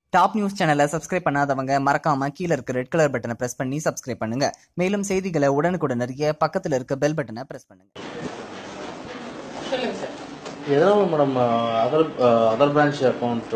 Top news சேனலை subscribe பண்ணாதவங்க மறக்காம கீழ இருக்க ரெட் கலர் பட்டனை பிரஸ் பண்ணி சப்ஸ்கிரைப் பண்ணுங்க மேலும் செய்திகளை உடனுக்குடன் அறிய பக்கத்துல இருக்க பெல் பட்டனை பிரஸ் பண்ணுங்க சொல்லுங்க சார் எதனால madam other other branch account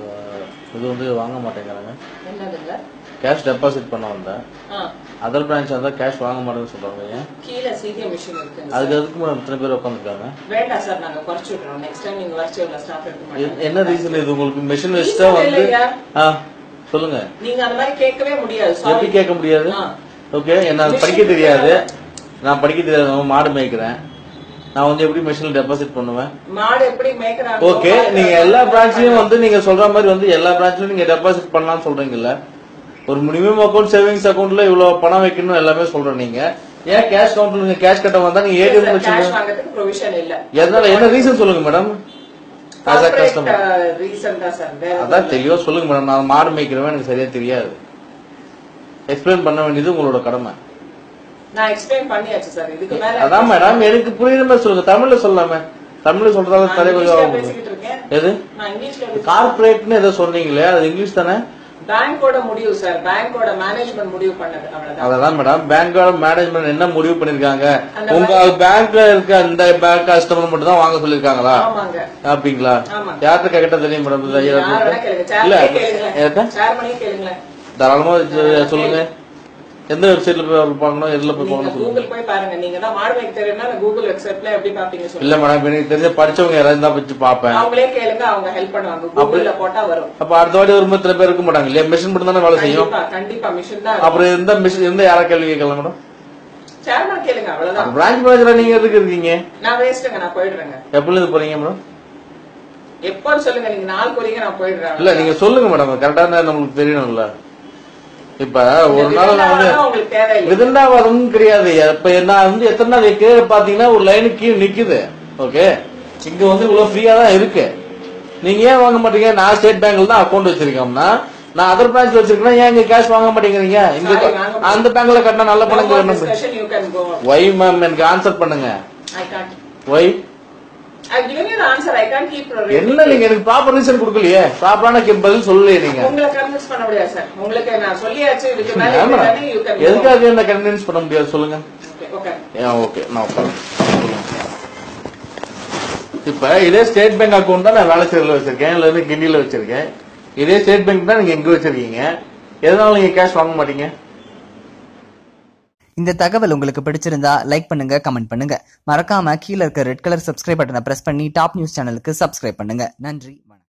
இது வந்து வாங்க மாட்டேங்கிறாங்க என்னதுங்க கேஷ் டெபாசிட் பண்ண வந்தேன் ஆ அதர் பிரான்ச் வந்தால் கேஷ் வாங்க மாட்டேன்னு சொல்றாங்க ஏன் கீழே சிடிஎம் மிஷின் இருக்குங்க அதுக்கு எதுக்கு மேடம் இத்தனை பேர் உட்காந்துருக்காங்க வேண்டாம் சார் நாங்க குறைச்சு விடுறோம் நெக்ஸ்ட் டைம் நீங்க வரைச்சு உள்ள ஸ்டாஃப் எடுக்க மாட்டோம் என்ன ரீசன் இது உங்களுக்கு மிஷின் வச்சுட்டா Reason வந்து இல்லையா? ஆ சொல்லுங்க நீங்க அந்த மாதிரி கேட்கவே முடியாது எப்படி sorry. கேட்க முடியாது ஆ. ஓகே என்ன Machine படிக்க தெரியாது இருக்கு. நான் படிக்க தெரியாது நான் மாடு மேய்க்கிறேன் நான் வந்து எப்படி மிஷினில் டெபாசிட் பண்ணுவேன் மாடு எப்படி மேய்க்கிறாங்க ஓகே நீங்க எல்லா பிரான்ச்லயும் வந்து நீங்க சொல்ற மாதிரி வந்து எல்லா பிரான்ச்லயும் நீங்க டெபாசிட் பண்ணலாம்னு சொல்றீங்கல்ல ஒரு மினிமம் அக்கௌண்ட் சேவிங்ஸ் அக்கௌண்ட்ல இவ்வளவு பணம் வைக்கணும் எல்லாமே சொல்றேன் நீங்க ஏன் கேஷ் கவுண்டர் நீங்க கேஷ் கட்ட வந்தா நீங்க ஏடிஎம் கேஷ் வச்சுங்க வாங்குறதுக்கு ப்ரொவிஷன் இல்ல எதனால என்ன ரீசன் சொல்லுங்க madam as a customer reason தான் சார் வேற அதான் தெளிவா சொல்லுங்க மேடம் நான் மாடு மேய்க்கிறவன் எனக்கு சரியா தெரியாது எக்ஸ்பிளைன் பண்ண வேண்டியது உங்களோட கடமை நான் எக்ஸ்பிளைன் பண்ணியாச்சு சார் இதுக்கு மேல அதான் மேடம் எனக்கு புரியுற மாதிரி சொல்லுங்க தமிழ்ல சொல்லாம தமிழ்ல சொல்றதால நான் தலை இங்கிலீஷ்ல கொஞ்சம் பேசிக்கிட்டு இருக்கேன் எது நான் இங்கிலீஷ்ல கார்பரேட்னு ஏதோ சொன்னீங்களே அது இங்கிலீஷ் தானே பேங்கோட முடிவு சார் பேங்கோட மேனேஜ்மெண்ட் முடிவு பண்ணது அவ்வளவுதான் அதான் மேடம் பேங்கோட மேனேஜ்மெண்ட் என்ன முடிவு பண்ணிருக்காங்க அந்த உங்க பேங்க்ல இருக்க அந்த பேங்க் கஸ்டமர் மட்டும் தான் வாங்க சொல்லிருக்காங்களா ஆமாங்க அப்படிங்களா ஆமாங்க. யார்கிட்ட கேட்டா தெரியும் மேடம் இந்த யார் வேணா ஐயாயிரம் கேளுங்க இல்ல சேர்மனே கேளுங்களேன் ஏதா? சேர்மனே கேளுங்களேன் தாராளமா இது சொல்லுங்க எந்த வெப்சைட்ல போய் பார்க்கணும் எதுல போய் நீங்க பார்க்கணும் சொல்லுங்க கூகுள் போய் பாருங்க நீங்க தான் மாடு மேய்க்க தெரியும்னா கூகுள் வெப்சைட்ல எப்படி பாப்பீங்க இல்ல சொல்லுங்க மேடம் எனக்கு தெரிஞ்ச படிச்சவங்க யாராவது தான் வச்சு பார்ப்பேன் அவங்களே கேளுங்க அவங்க ஹெல்ப் பண்ணுவாங்க கூகுள்ல போட்டா வரும் அப்ப அடுத்த வாட்டி ஒரு இத்தனை பேர் இருக்க மாட்டாங்க இல்லையா மிஷின் மட்டும் தானே வேலை செய்யும் கண்டிப்பா கண்டிப்பா மிஷின் தான் அப்புறம் எந்த மிஷின் எந்த யாரா கேள்வி கேட்கலாம் மேடம் சேர்மன் கேளுங்க அவ்வளவுதான் பிரான்ச் மேனேஜரா நீங்க எதுக்கு இருக்கீங்க நான் வேஸ்ட்டுங்க நான் போயிடுறேங்க எப்பல இருந்து போறீங்க மேடம் எப்போன்னு சொல்லுங்க நீங்க நாள் குறிங்க நான் போயிடுறேன் இல்ல நீங்க சொல்லுங்க மேடம் கரெக்டா நம்மளுக்கு தெரியணும்ல இப்ப ஒரு நாள் நான் வந்து விருந்தாவனம் உங்களுக்கு தேவையில்லை விதண்டாவாதம் கிடையாது இப்ப நான் வந்து எத்தனை நாள் கீழே பாத்தீங்கன்னா ஒரு லைனு கீழே நிக்குது ஓகே இங்க வந்து இவ்வளவு ஃப்ரீயா தான் இருக்கு நீங்க ஏன் வாங்க மாட்டீங்க நான் ஸ்டேட் பேங்க்ல தான் அக்கௌண்ட் வச்சிருக்கோம்னா நான் அதர் பிரான்ச் வச்சிருக்கேன் ஏன் இங்க கேஷ் வாங்க மாட்டேங்கிறீங்க இங்க Sorry, வாங்க மாட்டேன். அந்த பேங்க்ல கட்டினா நல்ல பணம் No more கிடைக்கணும் discussion, you can go. Why ma'am எனக்கு ஆன்சர் பண்ணுங்க I can't. Why I've given you the answer. I can't keep repeating. என்ன நீங்க எனக்கு ப்ராப்பர் ரீசன் கொடுக்கலையே ப்ராப்பரான பதில் சொல்லலையே நீங்க உங்களை கன்வின்ஸ் பண்ண முடியாது சார் உங்களுக்கு நான் சொல்லியாச்சு இதுக்கு மேல ஆமா. இதுதானே you can go. எதுக்காக என்ன கன்வின்ஸ் பண்ண முடியாது சொல்லுங்க Okay, okay. ஓகே நான் உட்காரேன். சொல்லுங்க. இப்ப இதே ஸ்டேட் பேங்க் அக்கௌண்ட் தான் நான் வேலை செய்யறதுல வச்சிருக்கேன் இல்ல இருந்து கிண்டில வச்சிருக்கேன் இதே ஸ்டேட் பேங்க் தான் நீங்க எங்க வச்சிருக்கீங்க எதனால நீங்க கேஷ் வாங்க மாட்டீங்க இந்த தகவல் உங்களுக்கு பிடிச்சிருந்தா லைக் பண்ணுங்க கமெண்ட் பண்ணுங்க மறக்காம கீழ இருக்க ரெட் கலர் சப்ஸ்கிரைப் பட்டனை பிரஸ் பண்ணி டாப் நியூஸ் சேனலுக்கு சப்ஸ்கிரைப் பண்ணுங்க நன்றி வணக்கம்